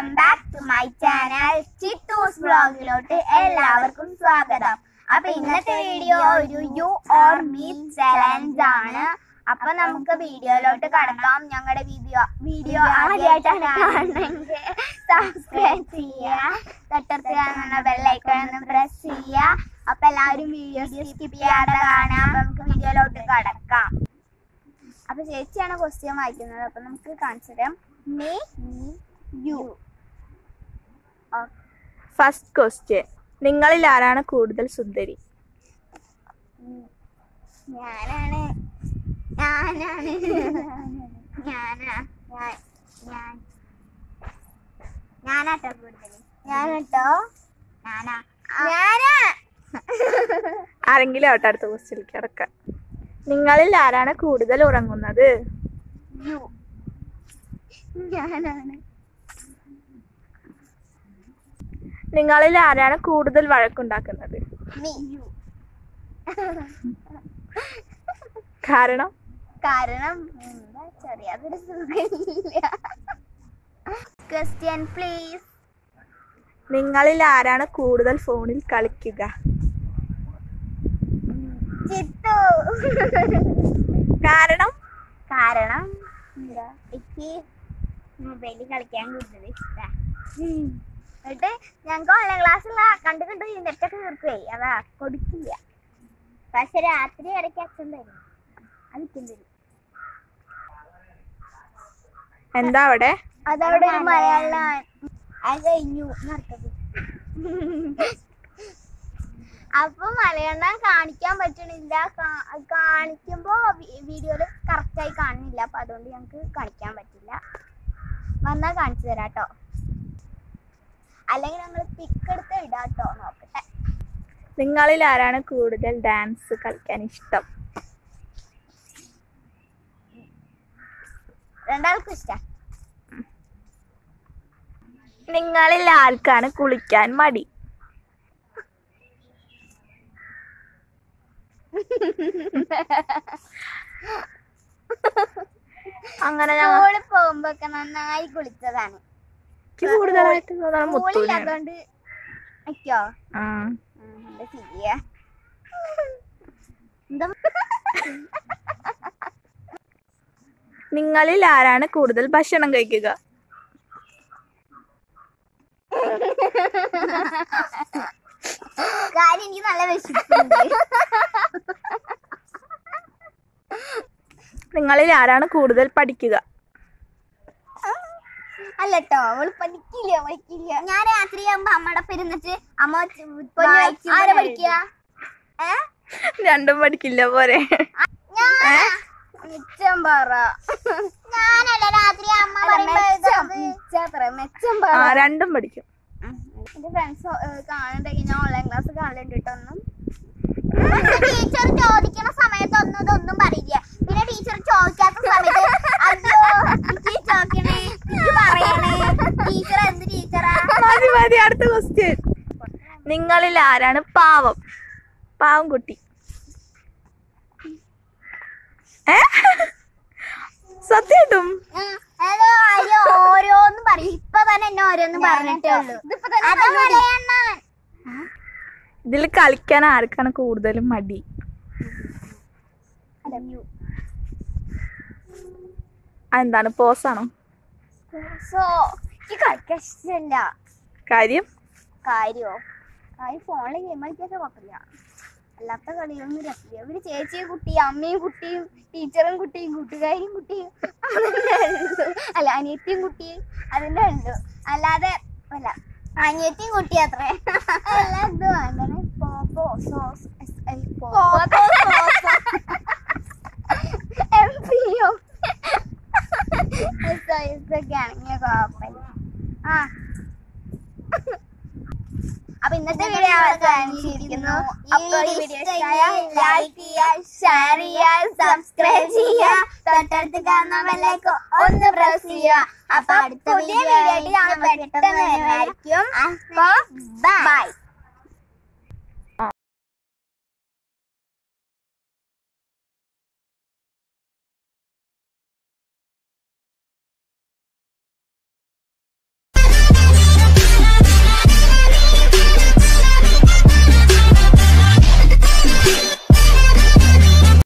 Welcome back to my channel Chithus വ്ളോഗിലോട്ട് എല്ലാവർക്കും സ്വാഗതം അപ്പൊ ഇന്നത്തെ വീഡിയോ ഒരു യു ഓർ മീ ചലഞ്ച് ആണ് അപ്പൊ നമുക്ക് വീഡിയോയിലോട്ട് കടക്കാം ഞങ്ങളുടെ വീഡിയോ വീഡിയോ ആദ്യമായിട്ടാണ് കാണണമെങ്കിൽ സബ്സ്ക്രൈബ് ചെയ്യുക തൊട്ടടുത്ത് കാണുന്ന ബെല്ലൈക്കൺ ഒന്ന് പ്രസ് ചെയ്യുക അപ്പൊ എല്ലാവരും വീഡിയോ സ്കിപ്പ് ചെയ്യാതെ കാണാം അപ്പൊ നമുക്ക് വീഡിയോയിലോട്ട് കടക്കാം അപ്പൊ ചേച്ചിയാണ് ക്വസ്റ്റ്യൻ വായിക്കുന്നത് അപ്പൊ നമുക്ക് കാണിച്ചു തരാം മേ യു ഫസ്റ്റ് ക്വസ്റ്റ്യൻ നിങ്ങളിൽ ആരാണ് കൂടുതൽ സുന്ദരി ഞാനാണ് ഞാനാണ് ഞാനാ ഞാൻ ഞാൻ ഞാനാട്ടോ കൂടുതൽ ഞാനാട്ടോ ഞാനാ ഞാനാ ആരെങ്കിലും ആവട്ടെ അടുത്ത ക്വസ്റ്റ്യനിലേക്ക് കിടക്കാം നിങ്ങളിൽ ആരാണ് കൂടുതൽ ഉറങ്ങുന്നത് യു ഞാനാണ് നിങ്ങളിൽ ആരാണ് കൂടുതൽ വഴക്കുണ്ടാക്കുന്നത് മീ യു കാരണം കാരണം എന്താ ചെറിയാതൊരു സുഖമില്ല ക്വസ്റ്റ്യൻ പ്ലീസ് നിങ്ങളിൽ ആരാണ് കൂടുതൽ ഫോണിൽ കളിക്കുക ചിത്തു കാരണം കാരണം എന്താ എനിക്ക് മൊബൈലിൽ കളിക്കാൻ കൂടുതൽ ഇഷ്ടമാണ് എന്നിട്ട് ഞങ്ങൾക്ക് ഓൺലൈൻ ക്ലാസ്സുള്ള കണ്ടു കണ്ട് നെറ്റൊക്കെ തീർക്കുവേ അതാ കൊടുക്കില്ല പക്ഷെ രാത്രി ഇടയ്ക്ക് അച്ഛൻ തരും അതിക്കും തരും എന്താ അവിടെ അതവിടെ ഒരു മലയാള അത് കഴിഞ്ഞു നടത്തത് അപ്പൊ മലയാളം കാണിക്കാൻ പറ്റണില്ല കാ- കാണിക്കുമ്പോ വീഡിയോയില് കറക്റ്റായി കാണുന്നില്ല അപ്പൊ അതുകൊണ്ട് ഞങ്ങക്ക് കാണിക്കാൻ പറ്റില്ല വന്നാ കാണിച്ചു തരാം കേട്ടോ അല്ലെങ്കിൽ ഞങ്ങൾ പിക്ക് എടുത്ത് ഇടാട്ടോ നോക്കട്ടെ നിങ്ങളിൽ ആരാണ് കൂടുതൽ ഡാൻസ് കളിക്കാൻ ഇഷ്ടം രണ്ടാൾക്കും ഇഷ്ട നിങ്ങളിൽ ആർക്കാണ് കുളിക്കാൻ മടി അങ്ങനെ ഞങ്ങൾ സ്കൂളിൽ പോകുമ്പോ ഒക്കെ നന്നായി കുളിച്ചതാണ് എനിക്ക് കൂടുതലായിട്ട് തോന്നണം മുത്തൂനാണ് സ്കൂളില്ലാത്തോണ്ട് അയ്യോ ആ എന്താ ചെയ്യാ എന്താ നിങ്ങളിൽ ആരാണ് കൂടുതൽ ഭക്ഷണം കഴിക്കുക കാര്യം എനിക്ക് നല്ല വിശപ്പുണ്ട് നിങ്ങളിൽ ആരാണ് കൂടുതൽ പഠിക്കുക അല്ലട്ടോ അവള് പഠിക്കില്ല പഠിക്കില്ല ഞാൻ രാത്രി ആകുമ്പോ അമ്മയുടെ പെരുന്നിട്ട് അമ്മ വായിച്ച് ആരെ പഠിക്കുക ഏ രണ്ടും പഠിക്കില്ല പോരെ മെച്ചം പറ ഞാനല്ല രാത്രി അമ്മ പറയുമ്പോ മെച്ചം പറ ആ രണ്ടും പഠിക്കും എന്റെ ഫ്രണ്ട്സ് കാണുന്നുണ്ടെങ്കിൽ ഞാൻ ഓൺലൈൻ ക്ലാസ് കാണലുണ്ട് കേട്ടോ ഒന്നും ടീച്ചർ ചോദിക്കുന്ന സമയത്ത് ഒന്നും ഇതൊന്നും പറയില്ല പിന്നെ ടീച്ചർ ചോദിക്കാത്ത സമയത്ത് അയ്യോ എനിക്ക് ചോദിക്കണേ എനിക്ക് പറയണേ ടീച്ചർ എന്ത് ടീച്ചറാ മതി മതി അടുത്ത ക്വസ്റ്റ്യൻ നിങ്ങളിൽ ആരാണ് പാവം പാവം കുട്ടി ഏ? സത്യായിട്ടും ഹലോ അയ്യോ ഓരോന്നും പറയും ഇപ്പൊ തന്നെ എന്നെ ഓരോന്നും പറഞ്ഞിട്ടേ ഉള്ളൂ അതാ മലയണ്ണൻ ഇതിൽ കളിക്കാൻ ആർക്കാണ് കൂടുതലും മടി അതെന്താണ് പോസാണോ സോ എനിക്ക് കളിക്കാൻ ഇഷ്ടമില്ല കാര്യം കാര്യോ കാര്യം ഫോണിൽ ഗെയിം കളിക്കാത്ത കുഴപ്പമില്ല അല്ലാത്ത കളിയൊന്നും രസില്ല ഇവര് ചേച്ചിയും കുട്ടിയും അമ്മയും കുട്ടിയും ടീച്ചറും കുട്ടിയും കൂട്ടുകാരിയും കുട്ടിയും അതന്നെ ഉള്ളൂ അല്ല അനിയത്തിയും കുട്ടിയും അതിന്റെ ഉള്ളു അല്ലാതെ അല്ല അനിയത്തിയും കുട്ടി അത്രേ അല്ല ഇത് വേണ്ടേ പോപ്പോ സോസ് എസ് എൽ പോപ്പോ M P O S I S ഒക്കെ ആണെങ്കിൽ കുഴപ്പമില്ല ആ അപ്പൊ ഇന്നത്തെ വീഡിയോ അവസാനിച്ചിരിക്കുന്നു അപ്പോൾ ഈ വീഡിയോ ഇഷ്ടമായാൽ ലൈക്ക് ചെയ്യുക ഷെയർ ചെയ്യുക സബ്സ്ക്രൈബ് ചെയ്യുക തൊട്ടടുത്ത് കാണുന്ന ബെല്ലൈക്കൺ ഒന്ന് പ്രസ് ചെയ്യുക അപ്പൊ അടുത്ത വീഡിയോ ആയിട്ട് ഞാൻ പെട്ടെന്ന് വരുന്നതായിരിക്കും അപ്പൊ ബൈ